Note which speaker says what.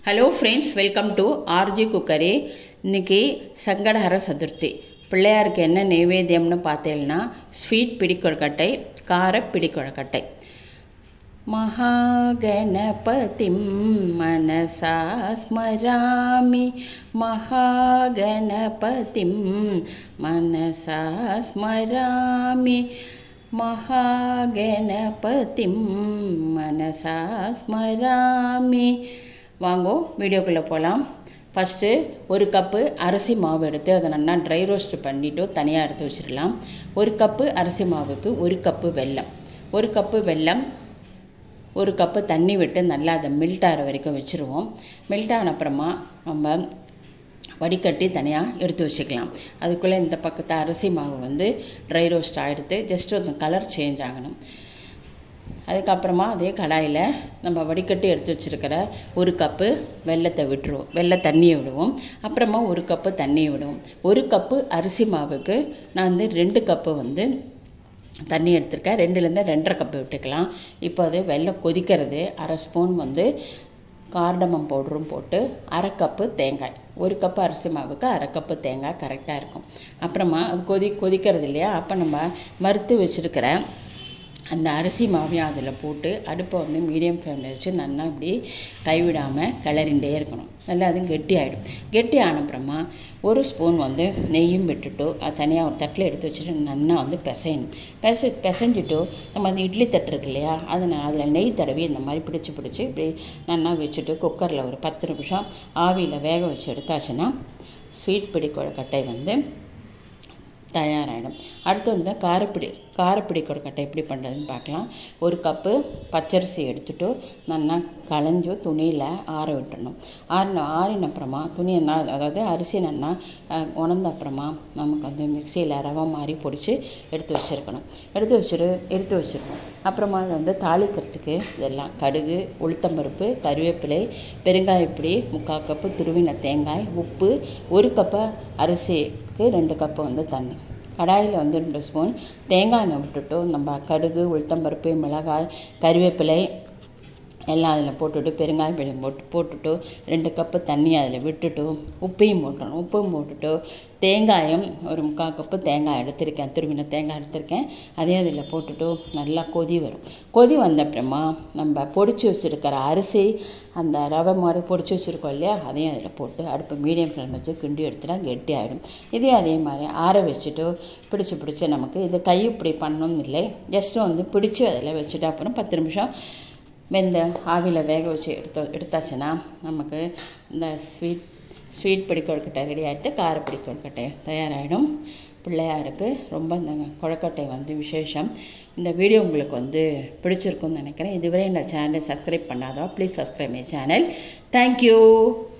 Speaker 1: hello friends welcome to RG cookery இன்னைக்கு சங்கடஹர சதுர்த்தி பிள்ளையாருக்கு என்ன நைவேத்தியம்னு பார்த்தீங்கன்னா ஸ்வீட் பிடிக்கொழுக்கட்டை கார பிடிக்கொழுக்கட்டை महागणपतिं मनसा स्मरामि महागणपतिं मनसा स्मरामि மகாகணபதிம் மனசா ஸ்மராமி வாங்கோ வீடியோக்குள்ளே போகலாம் ஃபஸ்ட்டு ஒரு கப்பு அரிசி மாவு எடுத்து அதை நல்லா ட்ரை ரோஸ்ட் பண்ணிவிட்டு தனியாக எடுத்து வச்சிடலாம் ஒரு கப்பு அரிசி மாவுக்கு ஒரு கப்பு வெல்லம் ஒரு கப்பு வெல்லம் ஒரு கப்பு தண்ணி விட்டு நல்லா அதை மெல்ட் ஆகிற வரைக்கும் வச்சுருவோம் மெல்ட் ஆன அப்புறமா நம்ம வடிகட்டி தனியாக எடுத்து வச்சுக்கலாம் அதுக்குள்ளே இந்த பக்கத்து அரிசி மாவு வந்து ட்ரை ரோஸ்ட் ஆகிடுத்து ஜஸ்ட்டு அந்த கலர் சேஞ்ச் ஆகணும் அதுக்கப்புறமா அதே கடாயில் நம்ம வடிகட்டி எடுத்து வச்சுருக்கிற ஒரு கப்பு வெள்ளத்தை விட்டுருவோம் வெள்ளை தண்ணியை விடுவோம் அப்புறமா ஒரு கப்பு தண்ணியை விடுவோம் ஒரு கப்பு அரிசி மாவுக்கு நான் வந்து ரெண்டு கப்பு வந்து தண்ணி எடுத்திருக்கேன் ரெண்டுலேருந்து ரெண்டரை கப்பு விட்டுக்கலாம் இப்போ அது வெள்ளம் கொதிக்கிறது அரை ஸ்பூன் வந்து கார்டமம் பவுடரும் போட்டு அரை கப்பு தேங்காய் ஒரு கப்பு அரிசி மாவுக்கு அரை கப்பு தேங்காய் கரெக்டாக இருக்கும் அப்புறமா அது கொதி கொதிக்கிறது இல்லையா அப்போ நம்ம மறுத்து வச்சுருக்கிற அந்த அரிசி மாவையும் அதில் போட்டு அடுப்பை வந்து மீடியம் ஃப்ளேமில் வச்சு நல்லா இப்படி கைவிடாமல் கிளறிண்டே இருக்கணும் நல்லா அதுவும் கெட்டி ஆகிடும் கெட்டி ஆனப்புறமா ஒரு ஸ்பூன் வந்து நெய்யும் விட்டுட்டு அது தனியாக ஒரு தட்டில் எடுத்து வச்சுட்டு நல்லா வந்து பிசையணும் பிசை பிசைஞ்சிட்டு நம்ம அந்த இட்லி தட்டு இருக்கு இல்லையா அதை நான் அதில் நெய் தடவி இந்த மாதிரி பிடிச்சி பிடிச்சி இப்படி நல்லா வச்சுட்டு குக்கரில் ஒரு பத்து நிமிஷம் ஆவியில் வேக வச்சு எடுத்தாச்சுன்னா ஸ்வீட் பிடி கொழுக்கட்டை வந்து தயாராகிடும் அடுத்து வந்து காரப்பிடி காரப்பிடி கொழுக்கட்டை எப்படி பண்ணுறதுன்னு பார்க்கலாம் ஒரு கப்பு பச்சரிசி எடுத்துட்டு நல்லா களைஞ்சு துணியில் ஆற விட்டுடணும் ஆறின ஆறின அப்புறமா துணியை நான் அதாவது அரிசி நல்லா உணர்ந்த அப்புறமா நமக்கு வந்து மிக்சியில் ரவை மாதிரி பொடிச்சு எடுத்து வச்சுருக்கணும் எடுத்து வச்சுரு எடுத்து வச்சுருக்கணும் அப்புறமா அதை வந்து தாளிக்கிறதுக்கு இதெல்லாம் கடுகு உளுத்தம்பருப்பு கருவேப்பிலை பெருங்காயப்பிடி முக்கால் கப்பு துருவின தேங்காய் உப்பு ஒரு கப்பு அரிசிக்கு ரெண்டு கப்பு வந்து தண்ணி கடாயில் வந்து ரெண்டு ஸ்பூன் தேங்காய் எண்ணெய் விட்டுட்டு நம்ம கடுகு உளுத்தம்பருப்பு மிளகாய் கருவேப்பிலை எல்லாம் அதில் போட்டுட்டு பெருங்காயம் பிடி போட்டு போட்டுட்டு ரெண்டு கப்பு தண்ணி அதில் விட்டுட்டு உப்பையும் போட்டணும் உப்பும் போட்டுட்டு தேங்காயம் ஒரு முக்கால் கப்பு தேங்காய் எடுத்திருக்கேன் துருவின தேங்காய் எடுத்திருக்கேன் அதையும் அதில் போட்டுட்டு நல்லா கொதி வரும் கொதி வந்த அப்புறமா நம்ம பொடிச்சு வச்சுருக்கிற அரிசி அந்த ரவை மாதிரி பொடிச்சு வச்சுருக்கோம் இல்லையா அதையும் அதில் போட்டு அடுப்பு மீடியம் ஃப்ளேம் வச்சு கிண்டி எடுத்துட்டா கெட்டி ஆகிடும் இதையும் அதே மாதிரி ஆற வச்சுட்டு பிடிச்சி பிடிச்சி நமக்கு இது கை இப்படி பண்ணணும் இல்லை ஜஸ்ட்டு வந்து பிடிச்சி அதில் வச்சுட்டு அப்புறம் பத்து நிமிஷம் வெந்த ஆவியில் வேக வச்சு எடுத்து எடுத்தாச்சுன்னா நமக்கு இந்த ஸ்வீட் ஸ்வீட் பிடி கொழுக்கட்டை ரெடி ஆகிட்டு காரப்பிடி கொழுக்கட்டை தயாராகிடும் பிள்ளையாருக்கு ரொம்ப இந்த கொழுக்கட்டை வந்து விசேஷம் இந்த வீடியோ உங்களுக்கு வந்து பிடிச்சிருக்குன்னு நினைக்கிறேன் இதுவரை இந்த சேனலை சப்ஸ்கிரைப் பண்ணாதோ please subscribe my channel thank you